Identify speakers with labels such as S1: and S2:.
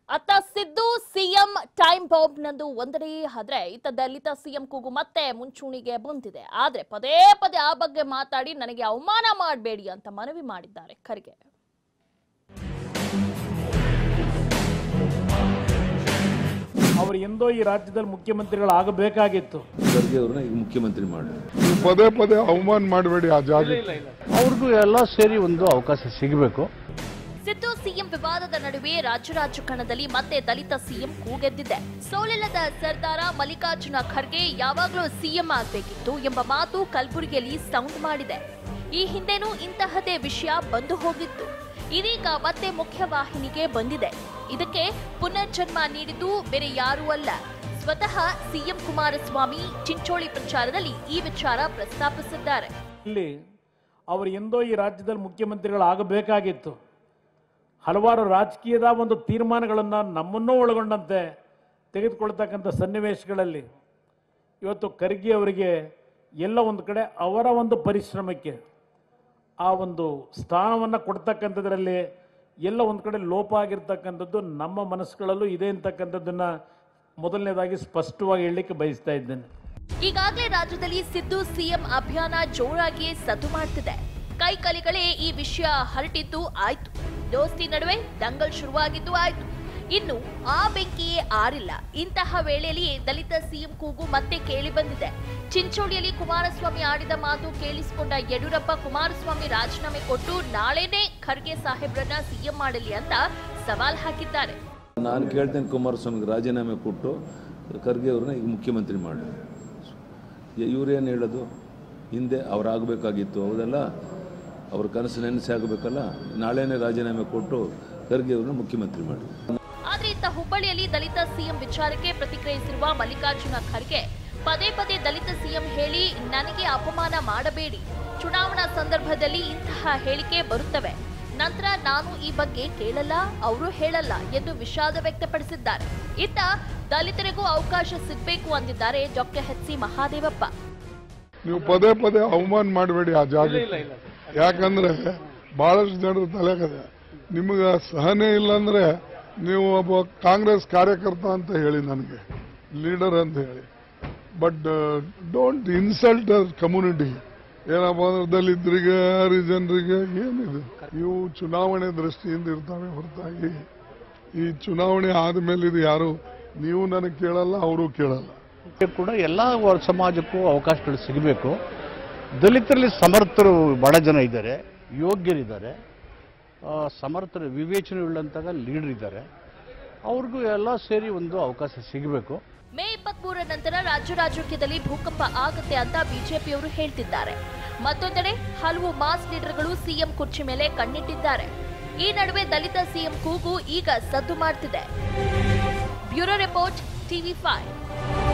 S1: ಅತ್ತ Siddu CM time bomb ನಂದು ಒಂದನೇ ಆದ್ರೆ ಇತ್ತ ದಲಿತ ಸಿಎಂ ಕೂಗು ಮತ್ತೆ ಮುಂಚೂಣಿಗೆ ಬಂದಿದೆ ಆದ್ರೆ ಪದೇ ಪದೇ ಆ ಬಗ್ಗೆ ಮಾತಾಡಿ ನನಗೆ ಅವಮಾನ ಮಾಡಬೇಡಿ ಅಂತ ಮನವಿ ಮಾಡಿದ್ದಾರೆ ಖರ್ಗೆ
S2: ಅವರು ಎಂದೋ ಈ ರಾಜ್ಯದಲ್ಲಿ ಮುಖ್ಯಮಂತ್ರಿಗಳಾಗಬೇಕಾಗಿತ್ತು
S3: ಖರ್ಗೆ ಅವ್ರನ್ನ ಈಗ ಮುಖ್ಯಮಂತ್ರಿ ಮಾಡಿ
S4: ನೀವು ಪದೇ ಪದೇ ಅವಮಾನ ಮಾಡಬೇಡಿ ಆ ಜಾಗಕ್ಕೆ
S5: ಅವ್ರಿಗೂ ಎಲ್ಲ ಸೇರಿ ಒಂದು ಅವಕಾಶ ಸಿಗಬೇಕು
S1: ಸಿದ್ದು ಸಿಎಂ ವಿವಾದದ ನಡುವೆ ರಾಜ್ಯ ರಾಜಕಾರಣದಲ್ಲಿ ಮತ್ತೆ ದಲಿತ ಸಿಎಂ ಕೂಗೆದ್ದಿದೆ ಸೋಲಿಲ್ಲದ ಸರ್ದಾರ ಮಲ್ಲಿಕಾರ್ಜುನ ಖರ್ಗೆ ಯಾವಾಗಲೂ ಸಿಎಂ ಆಗಬೇಕಿತ್ತು ಎಂಬ ಮಾತು ಕಲಬುರಗಿಯಲ್ಲಿ ಸೌಂಡ್ ಮಾಡಿದೆ ಈ ಹಿಂದೆನೂ ಇಂತಹದೇ ವಿಷಯ ಬಂದು ಹೋಗಿತ್ತು ಇದೀಗ ಮತ್ತೆ ಮುಖ್ಯವಾಹಿನಿಗೆ ಬಂದಿದೆ ಇದಕ್ಕೆ ಪುನರ್ಜನ್ಮ ನೀಡಿದ್ದು ಬೇರೆ ಯಾರೂ ಅಲ್ಲ ಸ್ವತಃ ಸಿಎಂ ಕುಮಾರಸ್ವಾಮಿ ಚಿಂಚೋಳಿ ಪ್ರಚಾರದಲ್ಲಿ ಈ ವಿಚಾರ ಪ್ರಸ್ತಾಪಿಸಿದ್ದಾರೆ
S2: ಇಲ್ಲಿ ಅವರು ಎಂದೋ ಈ ರಾಜ್ಯದಲ್ಲಿ ಮುಖ್ಯಮಂತ್ರಿಗಳಾಗಬೇಕಾಗಿತ್ತು ಹಲವಾರು ರಾಜಕೀಯದ ಒಂದು ತೀರ್ಮಾನಗಳನ್ನು ನಮ್ಮನ್ನೂ ಒಳಗೊಂಡಂತೆ ತೆಗೆದುಕೊಳ್ತಕ್ಕಂಥ ಸನ್ನಿವೇಶಗಳಲ್ಲಿ ಇವತ್ತು ಖರ್ಗೆ ಅವರಿಗೆ ಎಲ್ಲ ಒಂದು ಕಡೆ ಅವರ ಒಂದು ಪರಿಶ್ರಮಕ್ಕೆ ಆ ಒಂದು ಸ್ಥಾನವನ್ನು ಕೊಡ್ತಕ್ಕಂಥದ್ರಲ್ಲಿ ಎಲ್ಲ ಒಂದು ಕಡೆ ಲೋಪ ಆಗಿರ್ತಕ್ಕಂಥದ್ದು ನಮ್ಮ ಮನಸ್ಸುಗಳಲ್ಲೂ ಇದೆ ಅಂತಕ್ಕಂಥದ್ದನ್ನು ಮೊದಲನೇದಾಗಿ ಸ್ಪಷ್ಟವಾಗಿ ಹೇಳಲಿಕ್ಕೆ ಬಯಸ್ತಾ ಇದ್ದೇನೆ
S1: ಈಗಾಗಲೇ ರಾಜ್ಯದಲ್ಲಿ ಸಿದ್ದು ಸಿಎಂ ಅಭಿಯಾನ ಜೋರಾಗಿಯೇ ಸದ್ದು ಮಾಡ್ತಿದೆ ಕೈ ಕಲಿಗಳೇ ಈ ವಿಷಯ ಹರಟಿದ್ದು ಆಯ್ತು ದೋಸ್ತಿ ನಡುವೆ ದಂಗಲ್ ಶುರುವಾಗಿದ್ದು ಆಯ್ತು ಇನ್ನು ಆ ಬೆಂಕಿಯೇ ಆರಿಲ್ಲ ಇಂತಹ ವೇಳೆಯಲ್ಲಿ ದಲಿತ ಸಿಎಂ ಕೂಗು ಮತ್ತೆ ಕೇಳಿ ಬಂದಿದೆ ಚಿಂಚೋಳಿಯಲ್ಲಿ ಕುಮಾರಸ್ವಾಮಿ ಆಡಿದ ಮಾತು ಕೇಳಿಸಿಕೊಂಡ ಯಡಿಯೂರಪ್ಪ ಕುಮಾರಸ್ವಾಮಿ ರಾಜೀನಾಮೆ ಕೊಟ್ಟು ನಾಳೆನೇ ಖರ್ಗೆ ಸಾಹೇಬ್ರನ್ನ ಸಿಎಂ ಮಾಡಲಿ ಅಂತ ಸವಾಲ್ ಹಾಕಿದ್ದಾರೆ
S3: ನಾನು ಕೇಳ್ತೇನೆ ಕುಮಾರಸ್ವಾಮಿಗೆ ರಾಜೀನಾಮೆ ಕೊಟ್ಟು ಖರ್ಗೆ ಅವ್ರನ್ನ ಈಗ ಮುಖ್ಯಮಂತ್ರಿ ಮಾಡಿ ಇವ್ರೇನು ಹೇಳೋದು ಹಿಂದೆ ಅವರಾಗಬೇಕಾಗಿತ್ತು ಹೌದಲ್ಲ ಅವ್ರ ಕನಸು ನೆನೆಸಿ ಆಗಬೇಕಲ್ಲ ನಾಳೆನೇ ರಾಜೀನಾಮೆ ಕೊಟ್ಟು ಖರ್ಗೆ ಅವ್ರನ್ನ ಮುಖ್ಯಮಂತ್ರಿ ಮಾಡಿ
S1: ಆದ್ರೆ ಇತ್ತ ಹುಬ್ಬಳ್ಳಿಯಲ್ಲಿ ದಲಿತ ಸಿಎಂ ವಿಚಾರಕ್ಕೆ ಪ್ರತಿಕ್ರಿಯಿಸಿರುವ ಮಲ್ಲಿಕಾರ್ಜುನ ಖರ್ಗೆ ಪದೇ ಪದೇ ದಲಿತ ಸಿಎಂ ಹೇಳಿ ನನಗೆ ಅಪಮಾನ ಮಾಡಬೇಡಿ ಚುನಾವಣಾ ಸಂದರ್ಭದಲ್ಲಿ ಇಂತಹ ಹೇಳಿಕೆ ಬರುತ್ತವೆ ನಂತರ ನಾನು ಈ ಬಗ್ಗೆ ಕೇಳಲ್ಲ ಅವರು ಹೇಳಲ್ಲ ಎಂದು ವಿಷಾದ ವ್ಯಕ್ತಪಡಿಸಿದ್ದಾರೆ ಇತ್ತ ದಲಿತರಿಗೂ ಅವಕಾಶ ಸಿಗಬೇಕು ಅಂದಿದ್ದಾರೆ ಡಾಕ್ಟರ್ ಎಚ್ ಸಿ ಮಹಾದೇವಪ್ಪ
S4: ನೀವು ಪದೇ ಪದೇ ಅವಮಾನ ಮಾಡಬೇಡಿ ಆ ಜಾಗಕ್ಕೆ ಯಾಕಂದ್ರೆ ಬಹಳಷ್ಟು ಜನರು ತಲೆಗದೆ ನಿಮಗೆ ಸಹನೆ ಇಲ್ಲ ಅಂದ್ರೆ ನೀವು ಒಬ್ಬ ಕಾಂಗ್ರೆಸ್ ಕಾರ್ಯಕರ್ತ ಅಂತ ಹೇಳಿ ನನಗೆ ಲೀಡರ್ ಅಂತ ಹೇಳಿ ಬಟ್ ಡೋಂಟ್ ಇನ್ಸಲ್ಟ್ ಕಮ್ಯುನಿಟಿ ಏನಪ್ಪ ಅಂದ್ರೆ ದಲಿತರಿಗೆ ಹರಿಜನರಿಗೆ ಏನಿದೆ ಇವು ಚುನಾವಣೆ ದೃಷ್ಟಿಯಿಂದ ಇರ್ತಾವೆ ಹೊರತಾಗಿ ಈ ಚುನಾವಣೆ ಆದ್ಮೇಲೆ ಇದು ಯಾರು ನೀವು ನನಗೆ ಕೇಳಲ್ಲ ಅವರು ಕೇಳಲ್ಲ
S5: ಕೂಡ ಎಲ್ಲ ವರ್- ಸಮಾಜಕ್ಕೂ ಅವಕಾಶಗಳು ಸಿಗಬೇಕು ದಲಿತರಲ್ಲಿ ಸಮರ್ಥರು ಬಹಳ ಜನ ಇದ್ದಾರೆ ಯೋಗ್ಯರಿದ್ದಾರೆ ಆ, ಸಮರ್ಥರು ವಿವೇಚನೆ ಉಳ್ಳಂತಾಗ ಲೀಡರ್ ಇದ್ದಾರೆ ಅವ್ರಿಗೂ ಎಲ್ಲ ಸೇರಿ ಒಂದು ಅವಕಾಶ ಸಿಗಬೇಕು
S1: ಮೇ ಇಪ್ಪತ್ಮೂರ ನಂತರ ರಾಜ್ಯ ರಾಜಕೀಯದಲ್ಲಿ ಭೂಕಂಪ ಆಗತ್ತೆ ಅಂತ ಬಿಜೆಪಿಯವರು ಹೇಳ್ತಿದ್ದಾರೆ ಮತ್ತೊಂದೆಡೆ ಹಲವು ಮಾಸ್ ಲೀಡರ್ಗಳು ಸಿಎಂ ಕುರ್ಚಿ ಮೇಲೆ ಕಣ್ಣಿಟ್ಟಿದ್ದಾರೆ ಈ ನಡುವೆ ದಲಿತ ಸಿಎಂ ಕೂಗು ಈಗ ಸದ್ದು ಮಾಡ್ತಿದೆ ಬ್ಯೂರೋ ರಿಪೋರ್ಟ್ ಟಿವಿ ಫೈವ್